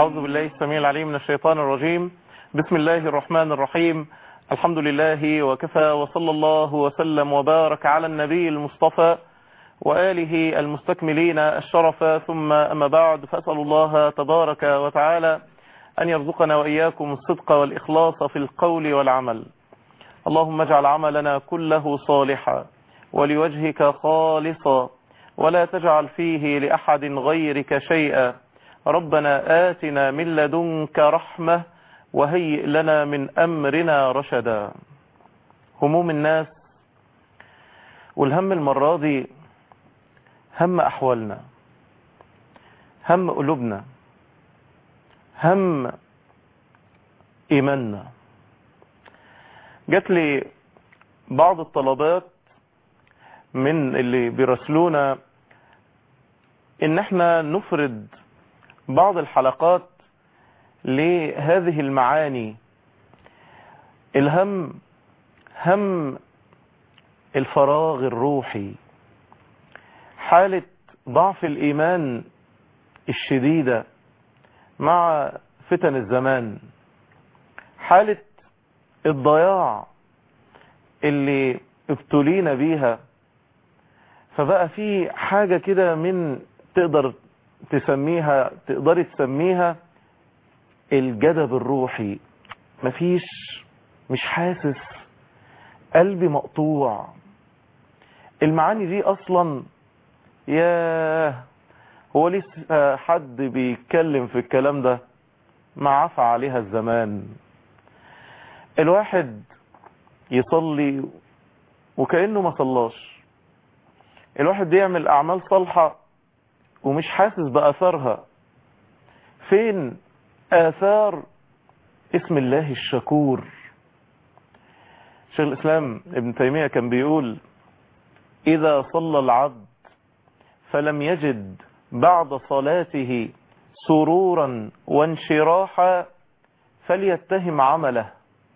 أعوذ بالله السميع العليم من الشيطان الرجيم بسم الله الرحمن الرحيم الحمد لله وكفى وصلى الله وسلم وبارك على النبي المصطفى وآله المستكملين الشرف ثم أما بعد فأسأل الله تبارك وتعالى أن يرزقنا وإياكم الصدق والإخلاص في القول والعمل اللهم اجعل عملنا كله صالحا ولوجهك خالصا ولا تجعل فيه لأحد غيرك شيئا ربنا آتنا من لدنك رحمة وهيئ لنا من أمرنا رشدا هموم الناس والهم المرة دي هم أحوالنا هم قلوبنا هم إيماننا جات لي بعض الطلبات من اللي بيرسلونا ان احنا نفرد بعض الحلقات لهذه المعاني الهم هم الفراغ الروحي حالة ضعف الإيمان الشديدة مع فتن الزمان حالة الضياع اللي ابتلينا بيها فبقى في حاجة كده من تقدر تسميها تقدري تسميها الجدب الروحي مفيش مش حاسس قلبي مقطوع المعاني دي اصلا يا هو لسه حد بيتكلم في الكلام ده ما عفى عليها الزمان الواحد يصلي وكأنه ما صلاش الواحد بيعمل اعمال صالحة ومش حاسس باثارها فين اثار اسم الله الشكور شيخ الاسلام ابن تيمية كان بيقول اذا صلى العبد فلم يجد بعد صلاته سرورا وانشراحا فليتهم عمله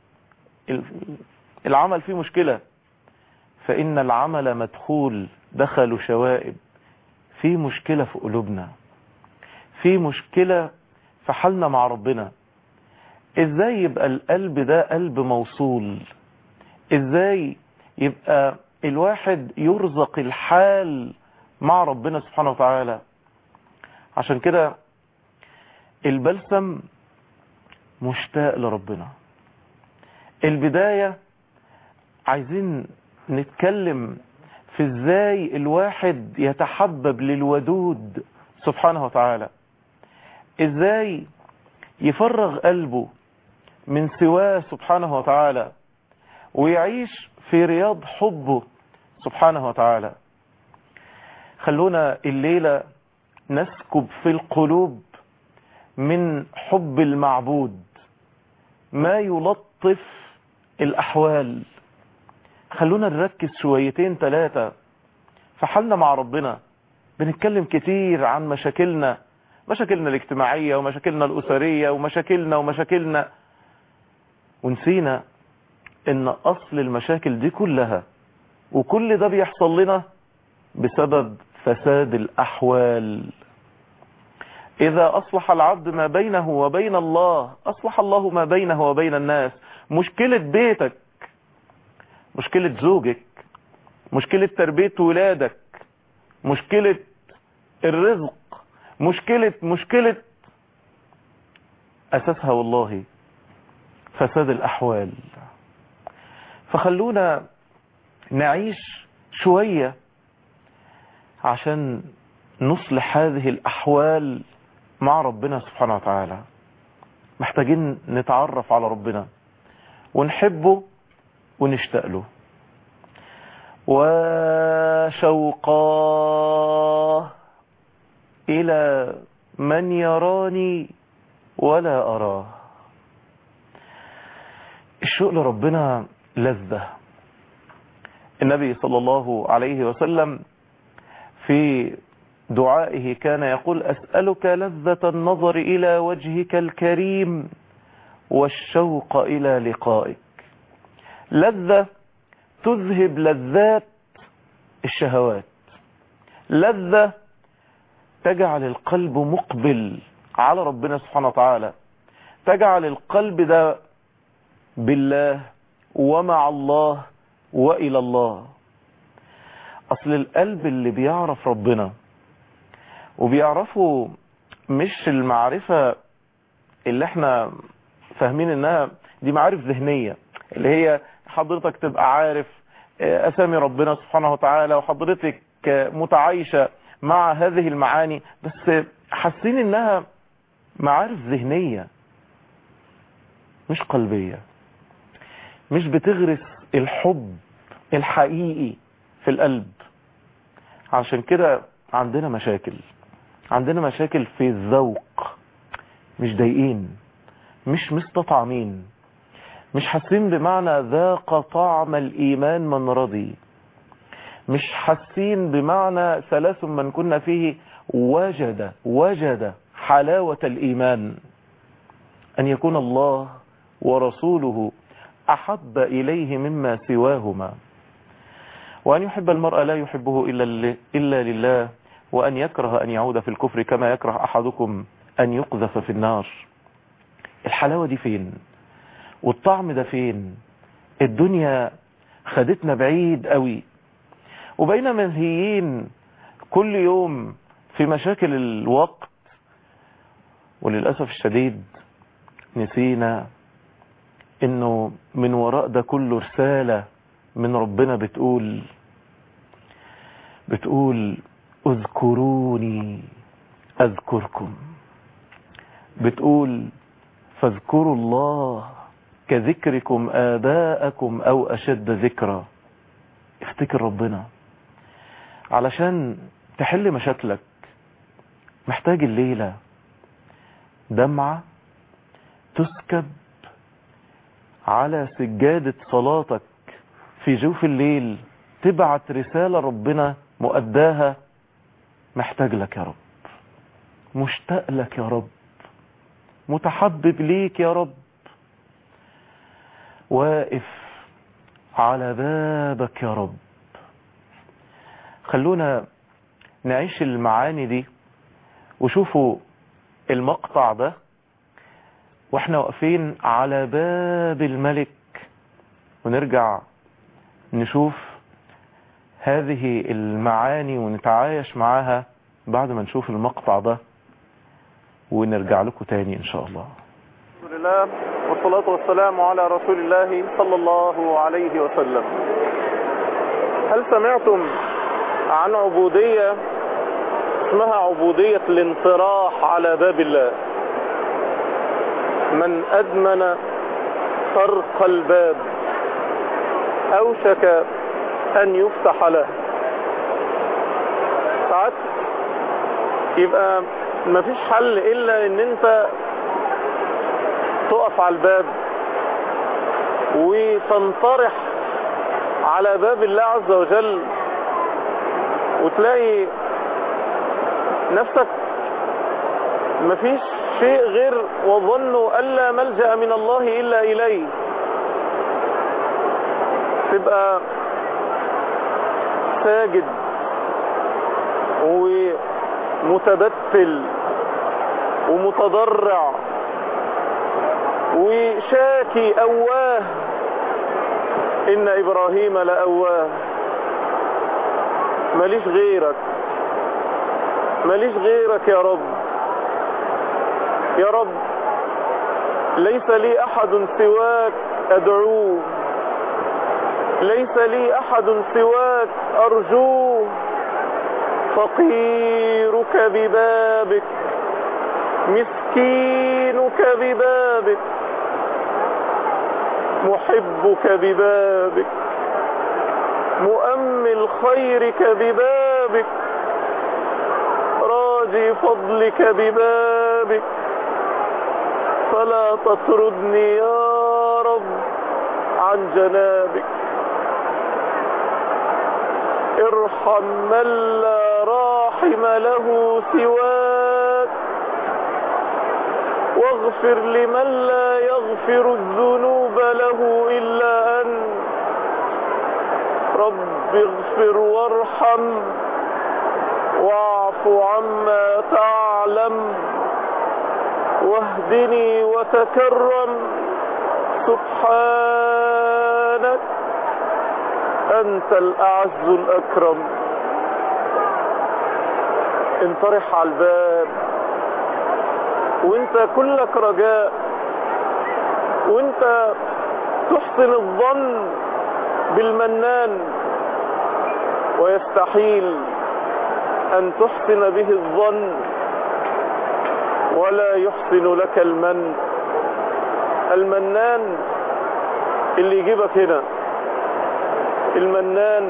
العمل فيه مشكلة فإن العمل مدخول دخلوا شوائب في مشكلة في قلوبنا في مشكلة في حالنا مع ربنا ازاي يبقى القلب ده قلب موصول ازاي يبقى الواحد يرزق الحال مع ربنا سبحانه وتعالى عشان كده البلسم مشتاق لربنا البداية عايزين نتكلم في ازاي الواحد يتحبب للودود سبحانه وتعالى ازاي يفرغ قلبه من سواه سبحانه وتعالى ويعيش في رياض حبه سبحانه وتعالى خلونا الليلة نسكب في القلوب من حب المعبود ما يلطف الأحوال خلونا نركز شويتين ثلاثة في حالنا مع ربنا بنتكلم كتير عن مشاكلنا مشاكلنا الاجتماعية ومشاكلنا الأسرية ومشاكلنا ومشاكلنا ونسينا ان أصل المشاكل دي كلها وكل ده بيحصل لنا بسبب فساد الأحوال إذا أصلح العبد ما بينه وبين الله أصلح الله ما بينه وبين الناس مشكلة بيتك مشكلة زوجك مشكلة تربية ولادك مشكلة الرزق مشكلة مشكلة أساسها والله فساد الأحوال فخلونا نعيش شوية عشان نصلح هذه الأحوال مع ربنا سبحانه وتعالى محتاجين نتعرف على ربنا ونحبه ونشتاق له وشوقاه إلى من يراني ولا أراه الشوق لربنا لذة النبي صلى الله عليه وسلم في دعائه كان يقول أسألك لذة النظر إلى وجهك الكريم والشوق إلى لقائك لذة تذهب لذات الشهوات لذة تجعل القلب مقبل على ربنا سبحانه وتعالى تجعل القلب ده بالله ومع الله وإلى الله أصل القلب اللي بيعرف ربنا وبيعرفه مش المعرفة اللي احنا فاهمين انها دي معارف ذهنية اللي هي حضرتك تبقى عارف اسامي ربنا سبحانه وتعالى وحضرتك متعايشة مع هذه المعاني بس حاسين انها معارف ذهنية مش قلبية مش بتغرس الحب الحقيقي في القلب عشان كده عندنا مشاكل عندنا مشاكل في الذوق مش ضايقين مش مستطعمين مش حاسين بمعنى ذاق طعم الإيمان من رضي مش حاسين بمعنى ثلاث من كنا فيه وجد وجد حلاوة الإيمان أن يكون الله ورسوله أحب إليه مما سواهما وأن يحب المرء لا يحبه إلا, إلا لله وأن يكره أن يعود في الكفر كما يكره أحدكم أن يقذف في النار الحلاوة دي فين والطعم ده فين الدنيا خدتنا بعيد قوي وبقينا منهيين كل يوم في مشاكل الوقت وللأسف الشديد نسينا انه من وراء ده كله رسالة من ربنا بتقول بتقول اذكروني اذكركم بتقول فاذكروا الله كذكركم آباءكم أو أشد ذكرى افتكر ربنا علشان تحل مشاكلك محتاج الليلة دمعة تسكب على سجادة صلاتك في جوف الليل تبعت رسالة ربنا مؤداها محتاج لك يا رب مشتاق لك يا رب متحبب ليك يا رب واقف على بابك يا رب خلونا نعيش المعاني دي وشوفوا المقطع ده واحنا واقفين على باب الملك ونرجع نشوف هذه المعاني ونتعايش معاها بعد ما نشوف المقطع ده ونرجع لكم تاني ان شاء الله الحمد لله والصلاة والسلام على رسول الله صلى الله عليه وسلم هل سمعتم عن عبودية اسمها عبودية الانطراح على باب الله من أدمن طرق الباب أوشك أن يفتح له ساعات يبقى مفيش حل إلا إن أنت تقف على الباب وتنطرح على باب الله عز وجل وتلاقي نفسك مفيش شيء غير وظنوا ألا ملجأ من الله إلا إليه تبقى ساجد ومتبتل ومتضرع وشاكي أواه إن إبراهيم لأواه ماليش غيرك ماليش غيرك يا رب يا رب ليس لي أحد سواك أدعوه ليس لي أحد سواك أرجوه فقيرك ببابك مسكينك ببابك محبك ببابك مؤمل خيرك ببابك راجي فضلك ببابك فلا تطردني يا رب عن جنابك ارحم من لا راحم له سواك واغفر لمن لا يغفر الذنوب له إلا أنت رب اغفر وارحم واعف عما تعلم واهدني وتكرم سبحانك أنت الأعز الأكرم انطرح على الباب وانت كلك رجاء وانت تحسن الظن بالمنان ويستحيل أن تحسن به الظن ولا يحسن لك المن المنان اللي يجيبك هنا المنان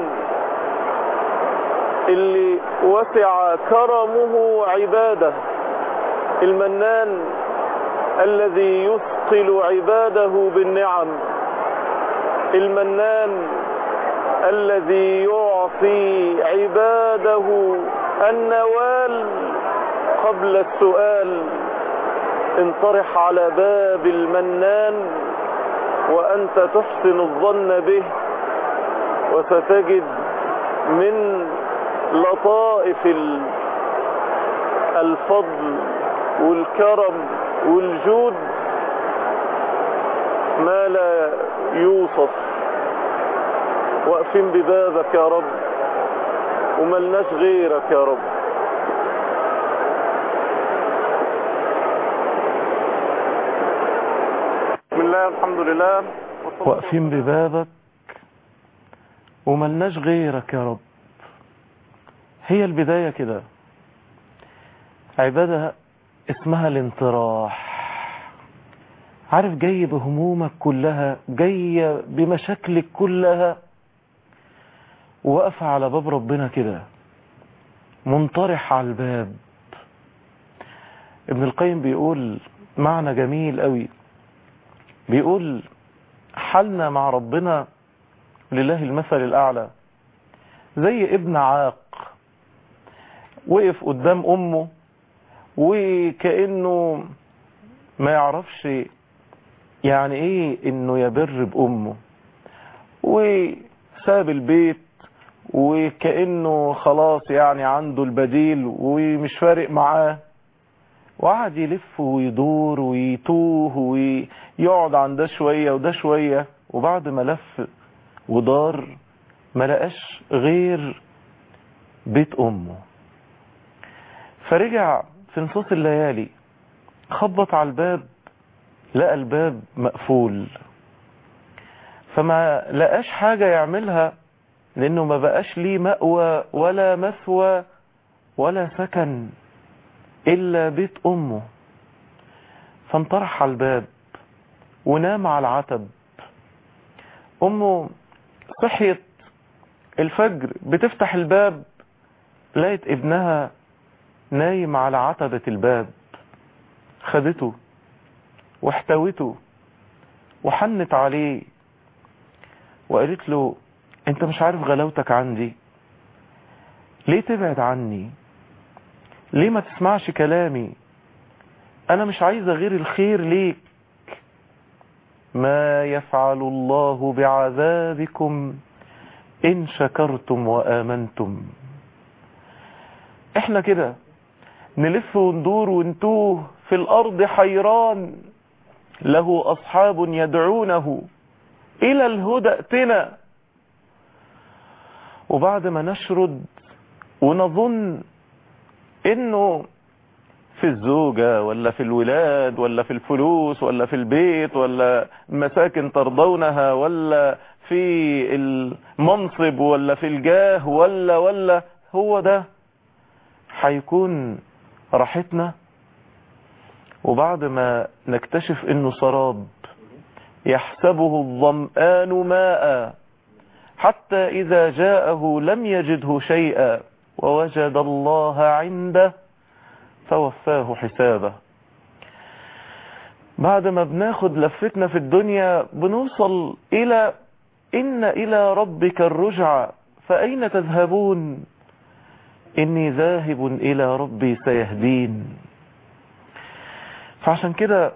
اللي وسع كرمه عباده المنان الذي يثقل عباده بالنعم المنان الذي يعطي عباده النوال قبل السؤال انطرح على باب المنان وأنت تحسن الظن به وستجد من لطائف الفضل والكرم والجود ما لا يوصف واقفين ببابك يا رب وملناش غيرك يا رب بسم الله الحمد لله واقفين ببابك وملناش غيرك يا رب هي البداية كده عبادة اسمها الانطراح عارف جاي بهمومك كلها جاية بمشاكلك كلها وواقفة على باب ربنا كده منطرح على الباب ابن القيم بيقول معنى جميل قوي بيقول حالنا مع ربنا لله المثل الأعلى زي ابن عاق وقف قدام أمه وكأنه ما يعرفش يعني ايه انه يبر بأمه وساب البيت وكأنه خلاص يعني عنده البديل ومش فارق معاه وقعد يلف ويدور ويتوه ويقعد عن ده شوية وده شوية وبعد ما لف ودار ما لقاش غير بيت أمه فرجع في نصوص الليالي خبط على الباب لقى الباب مقفول فما لقاش حاجة يعملها لأنه ما بقاش ليه مأوى ولا مثوى ولا سكن إلا بيت أمه فانطرح على الباب ونام على العتب أمه صحيت الفجر بتفتح الباب لقيت ابنها نايم على عتبة الباب خدته واحتوته وحنت عليه وقالت له انت مش عارف غلاوتك عندي ليه تبعد عني ليه ما تسمعش كلامي انا مش عايزة غير الخير ليك ما يفعل الله بعذابكم ان شكرتم وامنتم احنا كده نلف وندور ونتوه في الارض حيران له اصحاب يدعونه الى الهدى ائتنا وبعد ما نشرد ونظن انه في الزوجة ولا في الولاد ولا في الفلوس ولا في البيت ولا مساكن ترضونها ولا في المنصب ولا في الجاه ولا ولا هو ده هيكون راحتنا وبعد ما نكتشف انه سراب يحسبه الظمآن ماء حتى إذا جاءه لم يجده شيئا ووجد الله عنده فوفاه حسابه بعد ما بناخد لفتنا في الدنيا بنوصل إلى إن إلى ربك الرجع فأين تذهبون إني ذاهب إلى ربي سيهدين فعشان كده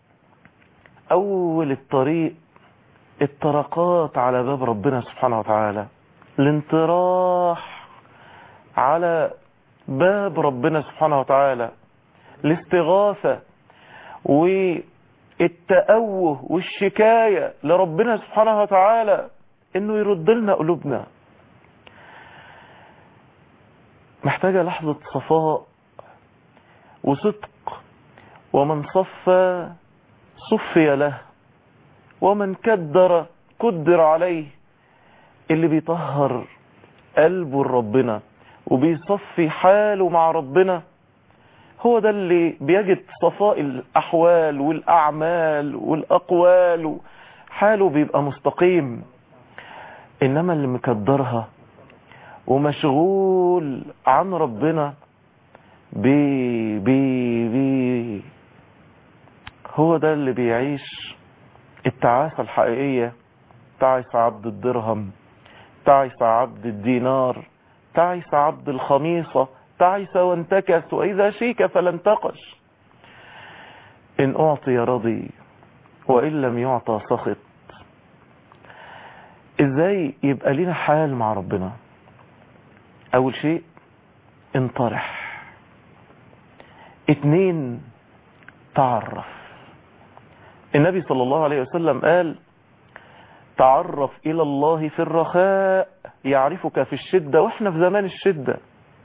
أول الطريق الطرقات على باب ربنا سبحانه وتعالى الانطراح على باب ربنا سبحانه وتعالى الاستغاثة والتأوه والشكاية لربنا سبحانه وتعالى انه يرد لنا قلوبنا محتاجة لحظة صفاء وصدق ومن صفى صفي له ومن كدر كدر عليه اللي بيطهر قلبه لربنا وبيصفي حاله مع ربنا هو ده اللي بيجد صفاء الأحوال والأعمال والأقوال حاله بيبقى مستقيم إنما اللي مكدرها ومشغول عن ربنا بي بي بي هو ده اللي بيعيش التعاسة الحقيقية تعس عبد الدرهم تعس عبد الدينار تعس عبد الخميصة تعس وانتكس وإذا شيك فلانتقش إن أعطي رضي وإن لم يعطى سخط إزاي يبقى لنا حال مع ربنا أول شيء انطرح اتنين تعرف النبي صلى الله عليه وسلم قال تعرف إلى الله في الرخاء يعرفك في الشدة وإحنا في زمان الشدة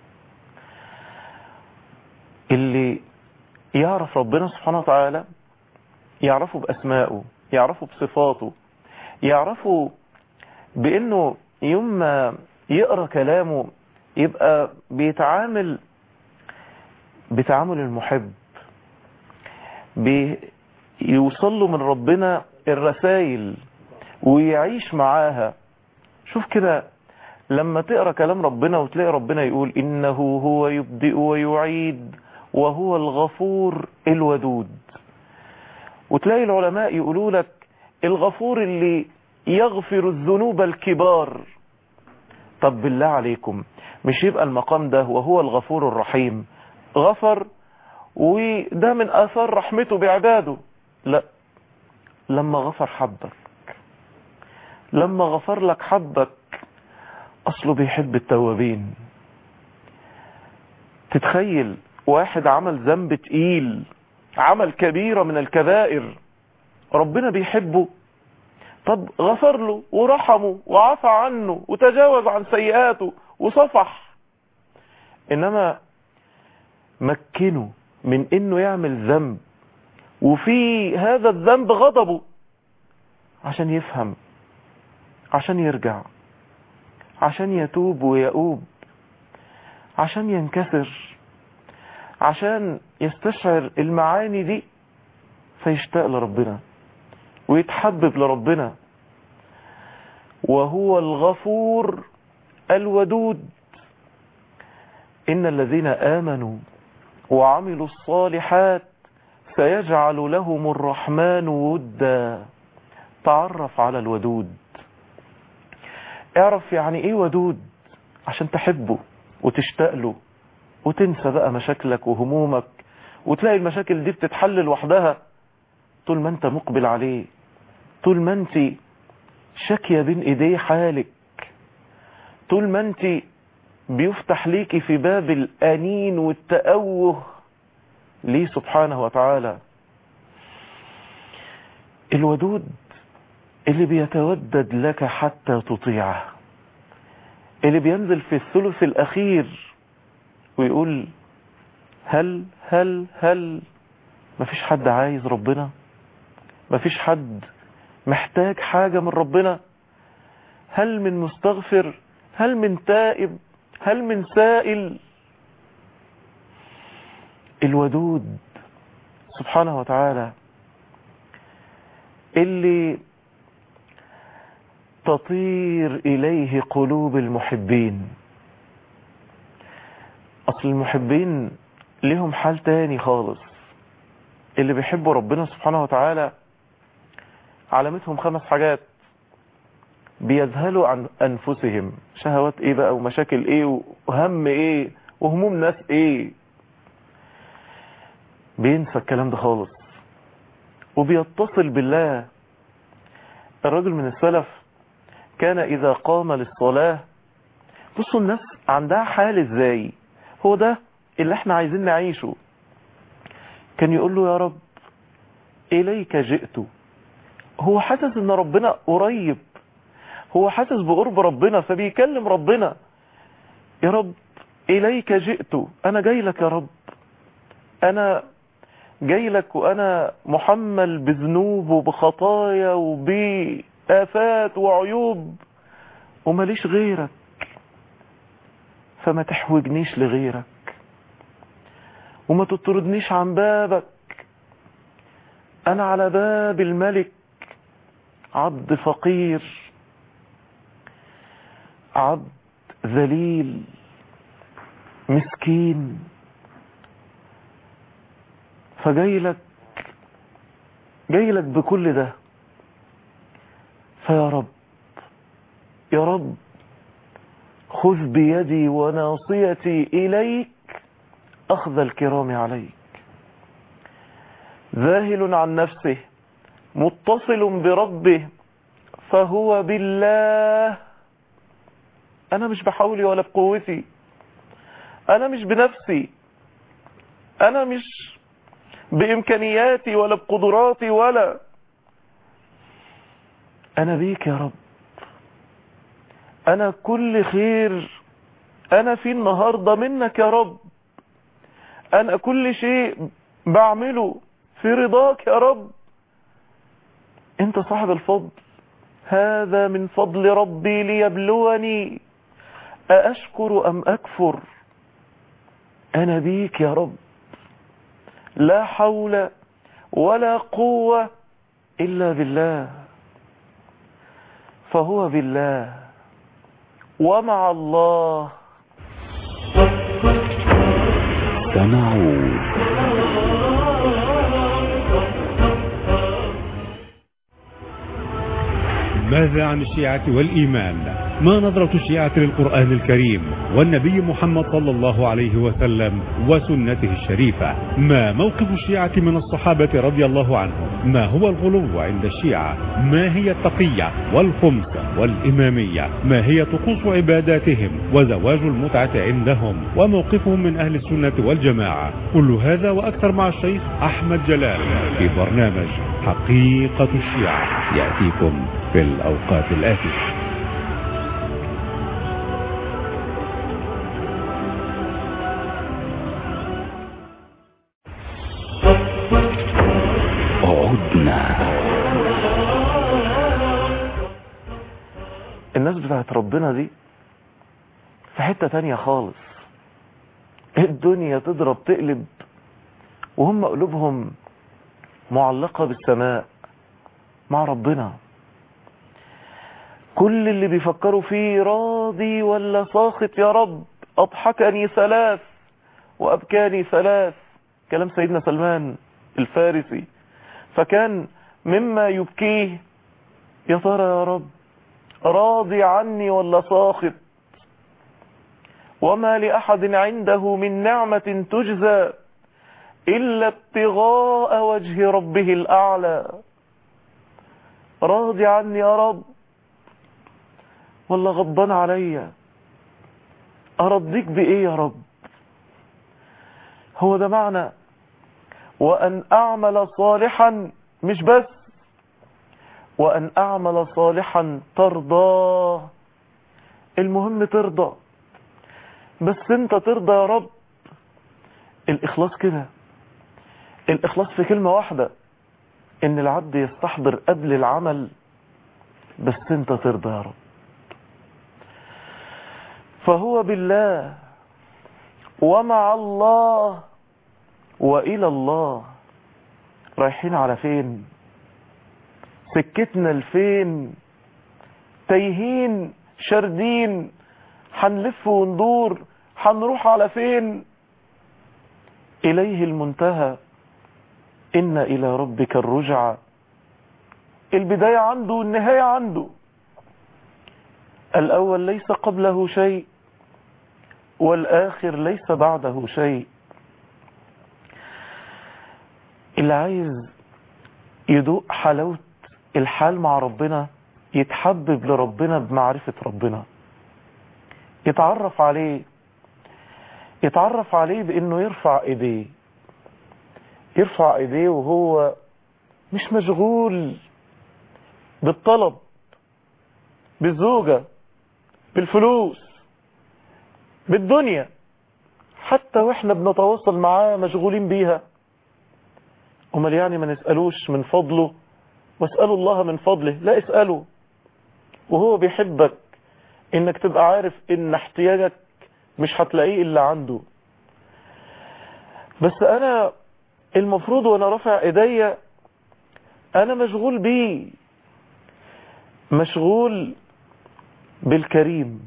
اللي يعرف ربنا سبحانه وتعالى يعرفه بأسمائه يعرفه بصفاته يعرفه بأنه يوم ما يقرأ كلامه يبقى بيتعامل بتعامل المحب بيوصل له من ربنا الرسائل ويعيش معاها شوف كده لما تقرأ كلام ربنا وتلاقي ربنا يقول إنه هو يبدئ ويعيد وهو الغفور الودود وتلاقي العلماء يقولوا لك الغفور اللي يغفر الذنوب الكبار طب بالله عليكم مش يبقى المقام ده وهو الغفور الرحيم غفر وده من آثار رحمته بعباده لا لما غفر حبك لما غفر لك حبك أصله بيحب التوابين تتخيل واحد عمل ذنب تقيل عمل كبيرة من الكبائر ربنا بيحبه طب غفر له ورحمه وعفى عنه وتجاوز عن سيئاته وصفح إنما مكنه من إنه يعمل ذنب وفي هذا الذنب غضبه عشان يفهم عشان يرجع عشان يتوب ويؤوب عشان ينكسر عشان يستشعر المعاني دي فيشتاق لربنا ويتحبب لربنا وهو الغفور الودود إن الذين آمنوا وعملوا الصالحات سيجعل لهم الرحمن ودا تعرف على الودود اعرف يعني ايه ودود عشان تحبه وتشتاق له وتنسى بقى مشاكلك وهمومك وتلاقي المشاكل دي بتتحل لوحدها طول ما انت مقبل عليه طول ما انت شاكية بين ايديه حالك طول ما انت بيفتح ليكي في باب الانين والتأوه ليه سبحانه وتعالى الودود اللي بيتودد لك حتى تطيعه اللي بينزل في الثلث الأخير ويقول هل هل هل مفيش حد عايز ربنا مفيش حد محتاج حاجة من ربنا هل من مستغفر هل من تائب هل من سائل الودود سبحانه وتعالى اللي تطير إليه قلوب المحبين أصل المحبين لهم حال تاني خالص اللي بيحبوا ربنا سبحانه وتعالى علامتهم خمس حاجات بيذهلوا عن أنفسهم شهوات إيه بقى ومشاكل إيه وهم إيه وهموم ناس إيه بينسى الكلام ده خالص وبيتصل بالله الرجل من السلف كان إذا قام للصلاة بصوا الناس عندها حال ازاي هو ده اللي احنا عايزين نعيشه كان يقول له يا رب إليك جئت هو حاسس ان ربنا قريب هو حاسس بقرب ربنا فبيكلم ربنا يا رب إليك جئت أنا جاي لك يا رب أنا جاي لك وأنا محمل بذنوب وبخطايا وبآفات وعيوب ومليش غيرك فما تحوجنيش لغيرك وما تطردنيش عن بابك أنا على باب الملك عبد فقير عبد ذليل مسكين فجاي لك جاي لك بكل ده فيا رب يا رب خذ بيدي وناصيتي إليك أخذ الكرام عليك ذاهل عن نفسه متصل بربه فهو بالله أنا مش بحولي ولا بقوتي أنا مش بنفسي أنا مش بإمكانياتي ولا بقدراتي ولا أنا بيك يا رب أنا كل خير أنا في النهاردة منك يا رب أنا كل شيء بعمله في رضاك يا رب أنت صاحب الفضل هذا من فضل ربي ليبلوني أأشكر أم أكفر أنا بيك يا رب لا حول ولا قوة إلا بالله فهو بالله ومع الله سنعود ماذا عن الشيعة والإيمان ما نظرة الشيعة للقرآن الكريم والنبي محمد صلى الله عليه وسلم وسنته الشريفة ما موقف الشيعة من الصحابة رضي الله عنهم ما هو الغلو عند الشيعة ما هي التقية والخمس والإمامية ما هي طقوس عباداتهم وزواج المتعة عندهم وموقفهم من أهل السنة والجماعة كل هذا وأكثر مع الشيخ أحمد جلال في برنامج حقيقة الشيعة يأتيكم في الأوقات الآتية عدنا الناس بتاعت ربنا دي في حتة تانية خالص الدنيا تضرب تقلب وهم قلوبهم معلقة بالسماء مع ربنا كل اللي بيفكروا فيه راضي ولا ساخط يا رب أضحكني ثلاث وأبكاني ثلاث كلام سيدنا سلمان الفارسي فكان مما يبكيه يا ترى يا رب راضي عني ولا ساخط وما لأحد عنده من نعمة تجزى إلا ابتغاء وجه ربه الأعلى راضي عني يا رب ولا غضبان عليا أرضيك بإيه يا رب هو ده معنى وأن أعمل صالحا مش بس وأن أعمل صالحا ترضاه المهم ترضى بس انت ترضى يا رب الإخلاص كده الإخلاص في كلمة واحدة إن العبد يستحضر قبل العمل بس انت ترضى يا رب فهو بالله ومع الله وإلى الله رايحين على فين سكتنا لفين تايهين شاردين هنلف وندور هنروح على فين إليه المنتهى إن إلى ربك الرجعى البداية عنده والنهاية عنده الأول ليس قبله شيء والآخر ليس بعده شيء اللي عايز يدوق حلاوة الحال مع ربنا يتحبب لربنا بمعرفة ربنا يتعرف عليه يتعرف عليه بانه يرفع ايديه يرفع ايديه وهو مش مشغول بالطلب بالزوجة بالفلوس بالدنيا حتى واحنا بنتواصل معاه مشغولين بيها امال يعني ما نسألوش من فضله واسألوا الله من فضله لا اسأله وهو بيحبك انك تبقى عارف ان احتياجك مش هتلاقيه الا عنده بس انا المفروض وانا رافع ايديا انا مشغول بيه مشغول بالكريم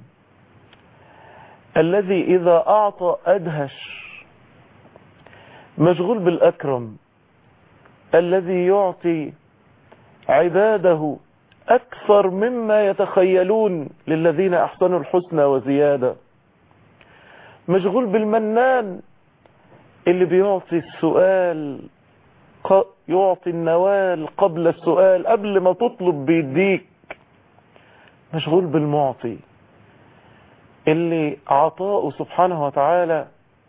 الذي اذا اعطى ادهش مشغول بالاكرم الذي يعطي عباده أكثر مما يتخيلون للذين أحسنوا الحسنى وزيادة مشغول بالمنان اللي بيعطي السؤال يعطي النوال قبل السؤال قبل ما تطلب بيديك مشغول بالمعطي اللي عطاؤه سبحانه وتعالى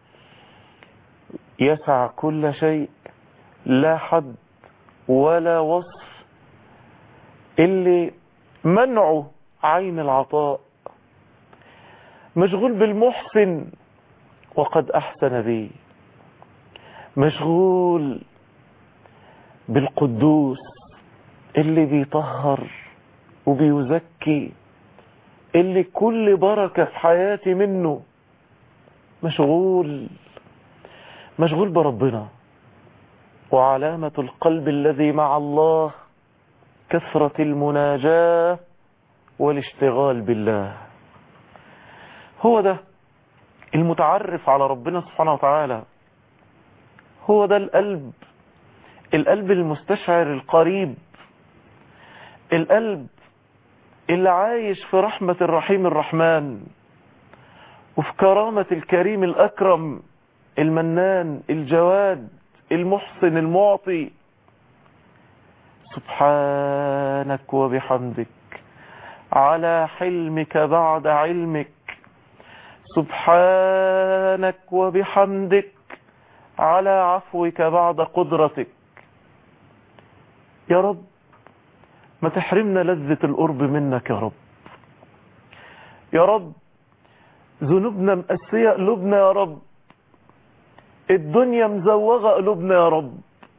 يسع كل شيء لا حد ولا وصف اللي منعه عين العطاء مشغول بالمحسن وقد أحسن بي مشغول بالقدوس اللي بيطهر وبيزكي اللي كل بركة في حياتي منه مشغول مشغول بربنا وعلامة القلب الذي مع الله كثرة المناجاة والاشتغال بالله هو ده المتعرف على ربنا سبحانه وتعالى هو ده القلب القلب المستشعر القريب القلب اللي عايش في رحمة الرحيم الرحمن وفي كرامة الكريم الأكرم المنان الجواد المحسن المعطي سبحانك وبحمدك على حلمك بعد علمك سبحانك وبحمدك على عفوك بعد قدرتك يا رب ما تحرمنا لذة القرب منك يا رب يا رب ذنوبنا مقسية قلوبنا يا رب الدنيا مزوغة قلوبنا يا رب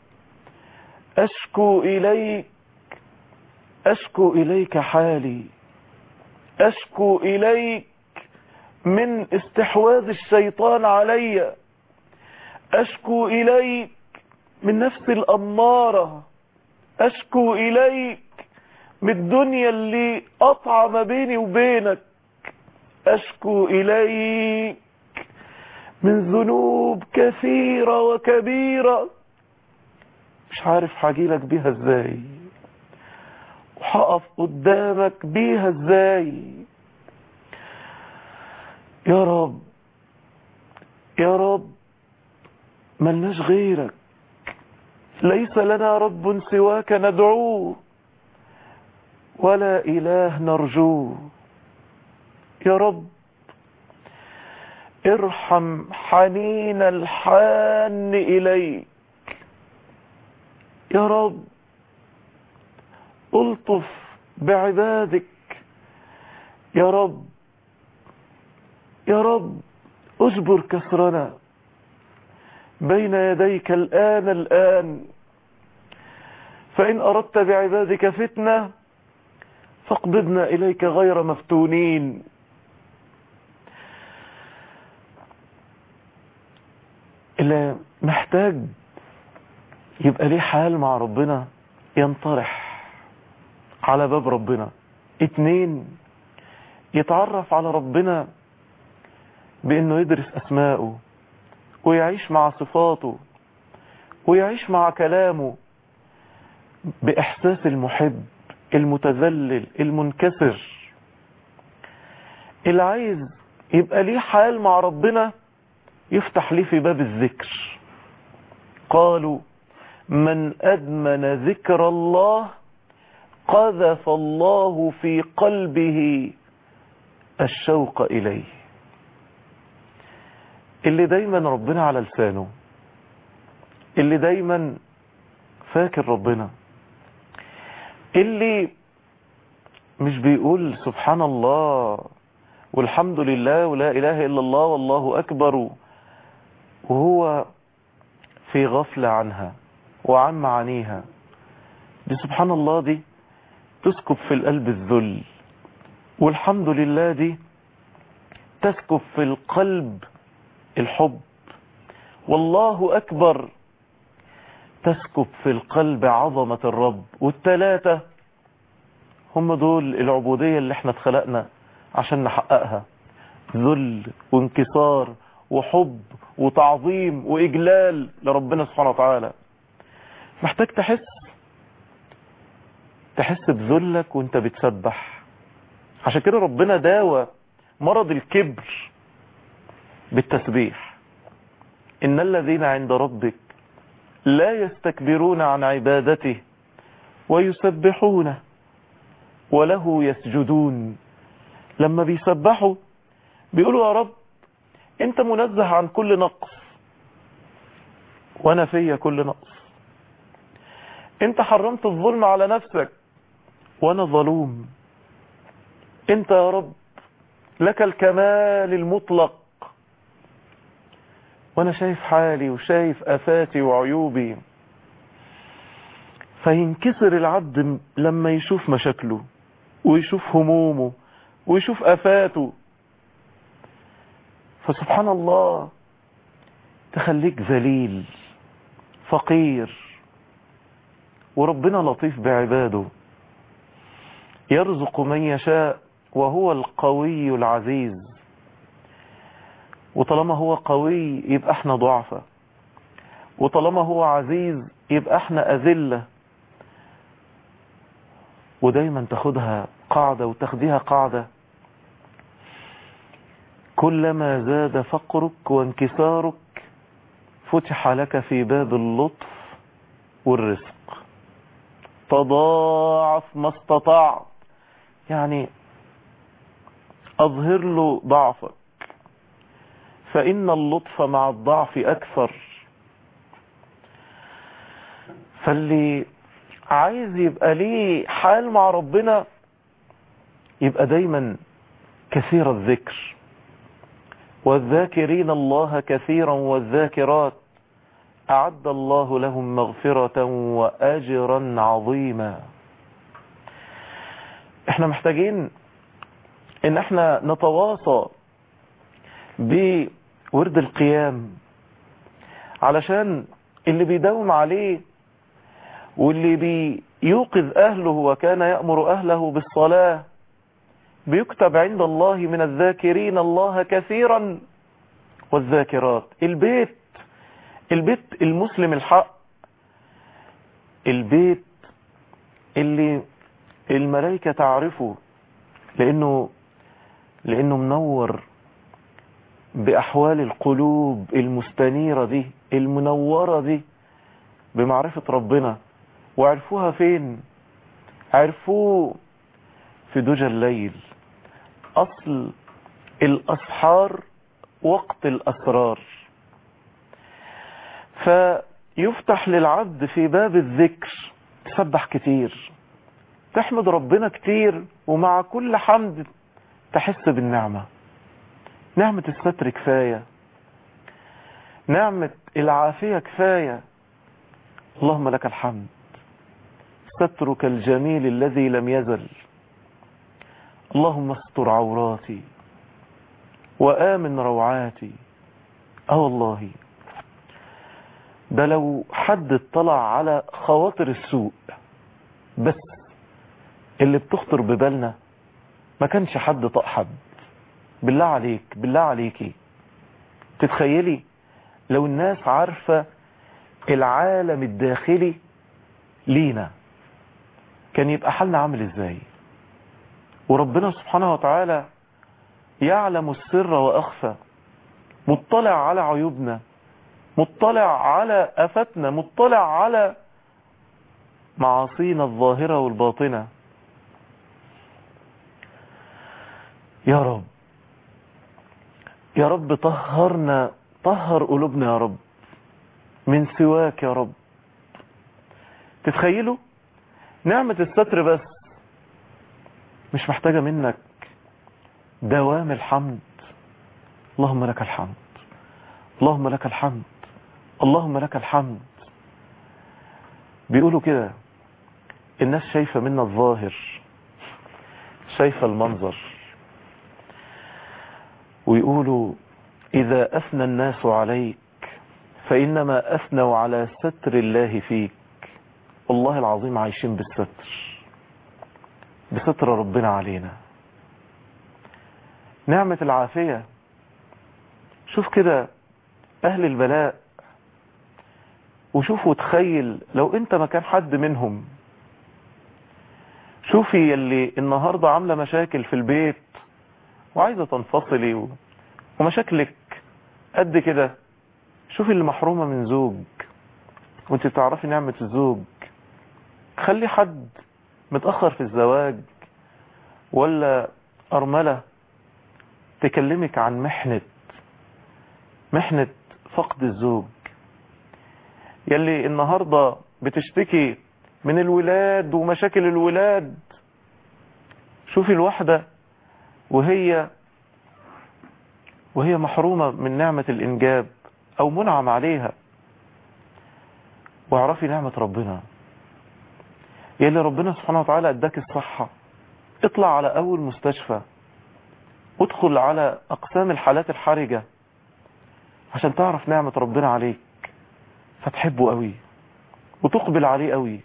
أشكو إليك أشكو إليك حالي أشكو إليك من استحواذ الشيطان علي أشكو إليك من نفس الأمارة أشكو إليك من الدنيا اللي قطع ما بيني وبينك أشكو إليك من ذنوب كثيرة وكبيرة مش عارف هجيلك بيها ازاي وهقف قدامك بيها ازاي يا رب يا رب ملناش غيرك ليس لنا رب سواك ندعوه ولا إله نرجوه يا رب ارحم حنين الحان إليك يا رب الطف بعبادك يا رب يا رب اجبر كسرنا بين يديك الآن الآن فإن أردت بعبادك فتنة فاقبضنا إليك غير مفتونين اللي محتاج يبقى ليه حال مع ربنا ينطرح على باب ربنا اتنين يتعرف على ربنا بانه يدرس اسماءه ويعيش مع صفاته ويعيش مع كلامه باحساس المحب المتذلل المنكسر اللي عايز يبقى ليه حال مع ربنا يفتح ليه في باب الذكر قالوا من أدمن ذكر الله قذف الله في قلبه الشوق إليه اللي دايما ربنا على لسانه اللي دايما فاكر ربنا اللي مش بيقول سبحان الله والحمد لله ولا إله إلا الله والله أكبر وهو في غفلة عنها وعن معانيها دي سبحان الله دي تسكب في القلب الذل والحمد لله دي تسكب في القلب الحب والله أكبر تسكب في القلب عظمة الرب والتلاتة هم دول العبودية اللي احنا اتخلقنا عشان نحققها ذل وانكسار وحب وتعظيم وإجلال لربنا سبحانه وتعالى محتاج تحس تحس بذلك وانت بتسبح عشان كده ربنا داوى مرض الكبر بالتسبيح إن الذين عند ربك لا يستكبرون عن عبادته ويسبحونه وله يسجدون لما بيسبحوا بيقولوا يا رب انت منزه عن كل نقص وانا فيا كل نقص انت حرمت الظلم على نفسك وانا ظلوم انت يا رب لك الكمال المطلق وانا شايف حالي وشايف افاتي وعيوبي فينكسر العبد لما يشوف مشاكله ويشوف همومه ويشوف افاته فسبحان الله تخليك ذليل فقير وربنا لطيف بعباده يرزق من يشاء وهو القوي العزيز وطالما هو قوي يبقى احنا ضعفة وطالما هو عزيز يبقى احنا أذلة ودايما تاخدها قاعدة وتاخديها قاعدة كلما زاد فقرك وانكسارك فتح لك في باب اللطف والرزق تضاعف ما استطعت يعني أظهر له ضعفك فإن اللطف مع الضعف أكثر فاللي عايز يبقى ليه حال مع ربنا يبقى دايما كثير الذكر والذاكرين الله كثيرا والذاكرات أعد الله لهم مغفرة وأجرا عظيما احنا محتاجين ان احنا نتواصى بورد القيام علشان اللي بيداوم عليه واللي بيوقظ أهله وكان يأمر أهله بالصلاة بيكتب عند الله من الذاكرين الله كثيرا والذاكرات البيت البيت المسلم الحق البيت اللي الملائكة تعرفه لأنه لأنه منور بأحوال القلوب المستنيرة دي المنورة دي بمعرفة ربنا وعرفوها فين عرفوه في دجى الليل أصل الأسحار وقت الأسرار فيفتح للعبد في باب الذكر تسبح كتير تحمد ربنا كتير ومع كل حمد تحس بالنعمة نعمة الستر كفاية نعمة العافية كفاية اللهم لك الحمد سترك الجميل الذي لم يزل اللهم استر عوراتي وآمن روعاتي اه والله ده لو حد اطلع على خواطر السوء بس اللي بتخطر ببالنا ما كانش حد طق حد بالله عليك بالله عليكي تتخيلي لو الناس عارفة العالم الداخلي لينا كان يبقى حالنا عامل ازاي وربنا سبحانه وتعالى يعلم السر وأخفى مطلع على عيوبنا مطلع على أفتنا مطلع على معاصينا الظاهرة والباطنة يا رب يا رب طهرنا طهر قلوبنا يا رب من سواك يا رب تتخيلوا نعمة الستر بس مش محتاجة منك دوام الحمد اللهم لك الحمد اللهم لك الحمد اللهم لك الحمد بيقولوا كده الناس شايفة منا الظاهر شايفة المنظر ويقولوا إذا أثنى الناس عليك فإنما أثنوا على ستر الله فيك والله العظيم عايشين بالستر بستر ربنا علينا نعمة العافية شوف كده أهل البلاء وشوف وتخيل لو انت مكان حد منهم شوفي اللي النهاردة عاملة مشاكل في البيت وعايزة تنفصلي و... ومشاكلك قد كده شوفي اللي محرومة من زوج وانت تعرفي نعمة الزوج خلي حد متأخر في الزواج ولا أرملة تكلمك عن محنة محنة فقد الزوج يلي النهاردة بتشتكي من الولاد ومشاكل الولاد شوفي الواحدة وهي وهي محرومة من نعمة الإنجاب أو منعم عليها واعرفي نعمة ربنا يلي ربنا سبحانه وتعالى اداك الصحة اطلع على أول مستشفى ادخل على أقسام الحالات الحرجة عشان تعرف نعمة ربنا عليك فتحبه قوي وتقبل عليه قوي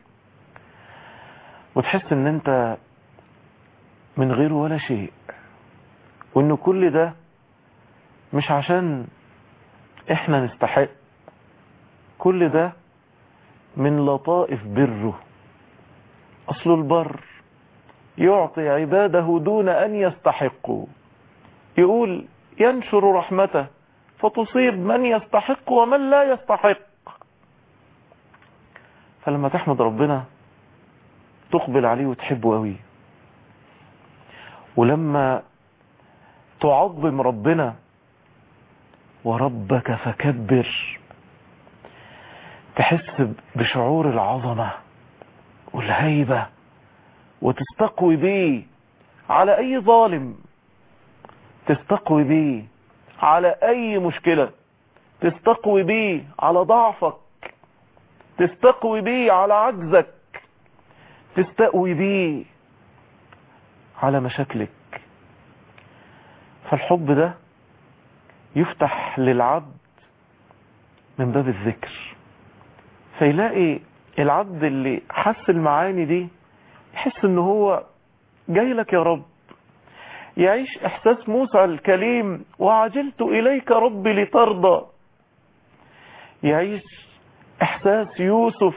وتحس ان انت من غيره ولا شيء وان كل ده مش عشان احنا نستحق كل ده من لطائف بره اصل البر يعطي عباده دون ان يستحقوا يقول ينشر رحمته فتصيب من يستحق ومن لا يستحق فلما تحمد ربنا تقبل عليه وتحبه قوي ولما تعظم ربنا وربك فكبر تحس بشعور العظمة والهيبة وتستقوي بيه على اي ظالم تستقوي بيه على اي مشكلة تستقوي بيه على ضعفك تستقوي بيه على عجزك تستقوي بيه على مشاكلك فالحب ده يفتح للعبد من باب الذكر فيلاقي العبد اللي حس المعاني دي يحس ان هو جاي لك يا رب يعيش احساس موسى الكليم وعجلت اليك ربي لترضى يعيش احساس يوسف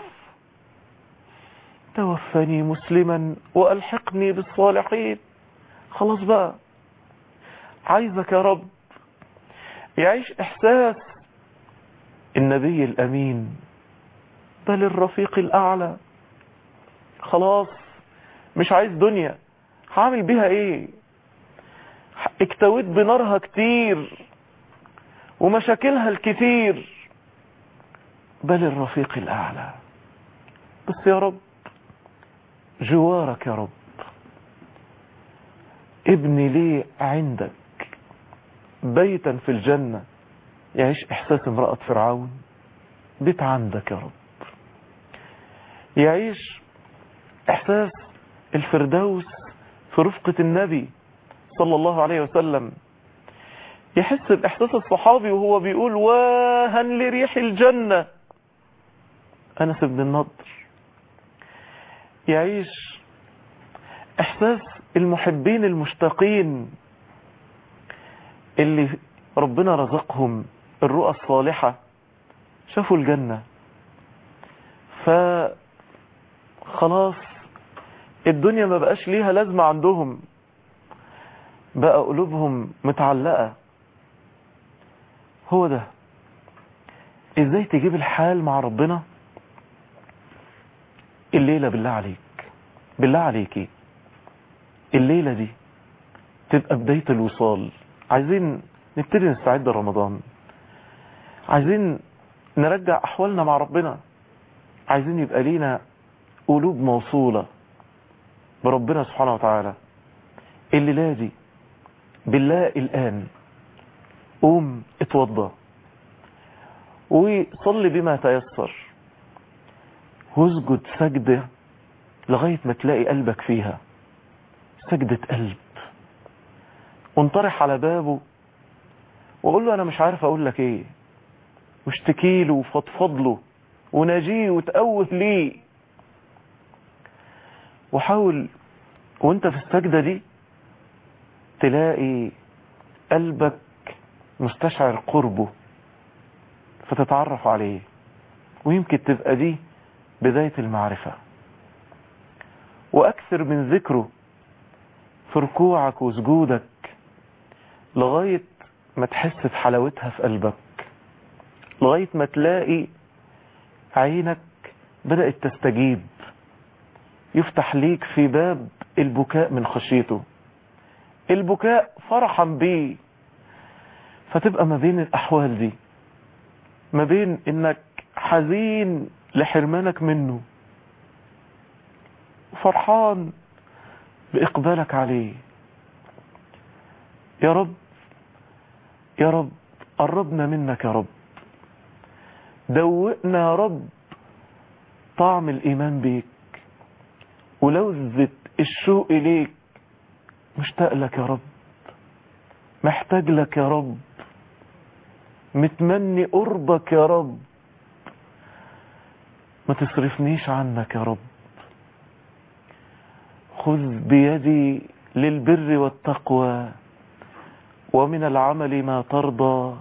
توفني مسلما والحقني بالصالحين خلاص بقى عايزك يا رب يعيش احساس النبي الامين بل الرفيق الاعلى خلاص مش عايز دنيا هعمل بيها ايه اكتويت بنارها كتير ومشاكلها الكتير بل الرفيق الاعلى بس يا رب جوارك يا رب ابني لي عندك بيتا في الجنة يعيش احساس امرأة فرعون بيت عندك يا رب يعيش احساس الفردوس في رفقة النبي صلى الله عليه وسلم يحس باحساس الصحابي وهو بيقول واها لريح الجنة انس بن النضر يعيش احساس المحبين المشتاقين اللي ربنا رزقهم الرؤى الصالحة شافوا الجنة فخلاص الدنيا ما بقاش ليها لازمة عندهم بقى قلوبهم متعلقة هو ده ازاي تجيب الحال مع ربنا الليلة بالله عليك بالله عليكي الليلة دي تبقى بداية الوصال عايزين نبتدي نستعد لرمضان عايزين نرجع احوالنا مع ربنا عايزين يبقى لينا قلوب موصولة بربنا سبحانه وتعالى الليلة دي بالله الآن قوم اتوضى وصلي بما تيسر واسجد سجدة لغاية ما تلاقي قلبك فيها سجدة قلب وانطرح على بابه وقول له انا مش عارف اقول لك ايه واشتكي له وفضفض له وناجيه وتقوه ليه وحاول وانت في السجدة دي تلاقي قلبك مستشعر قربه فتتعرف عليه ويمكن تبقى دي بداية المعرفة وأكثر من ذكره في ركوعك وسجودك لغاية ما تحس بحلاوتها في قلبك لغاية ما تلاقي عينك بدأت تستجيب يفتح ليك في باب البكاء من خشيته البكاء فرحا بيه فتبقى ما بين الأحوال دي ما بين انك حزين لحرمانك منه فرحان بإقبالك عليه يا رب يا رب قربنا منك يا رب دوقنا يا رب طعم الإيمان بيك ولذة الشوق إليك مشتاق لك يا رب محتاج لك يا رب متمني قربك يا رب ما تصرفنيش عنك يا رب خذ بيدي للبر والتقوى ومن العمل ما ترضى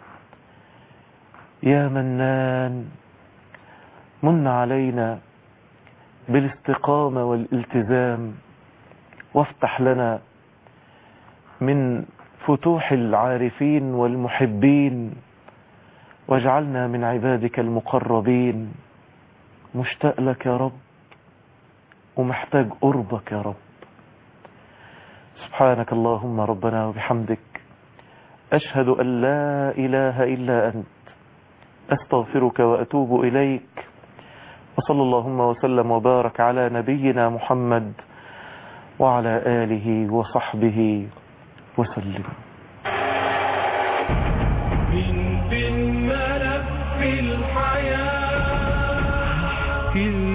يا منان من علينا بالاستقامة والالتزام وافتح لنا من فتوح العارفين والمحبين واجعلنا من عبادك المقربين مشتاق لك يا رب ومحتاج قربك يا رب سبحانك اللهم ربنا وبحمدك أشهد أن لا إله إلا أنت أستغفرك وأتوب إليك وصلى اللهم وسلم وبارك على نبينا محمد وعلى آله وصحبه وسلم من في الملف الحياة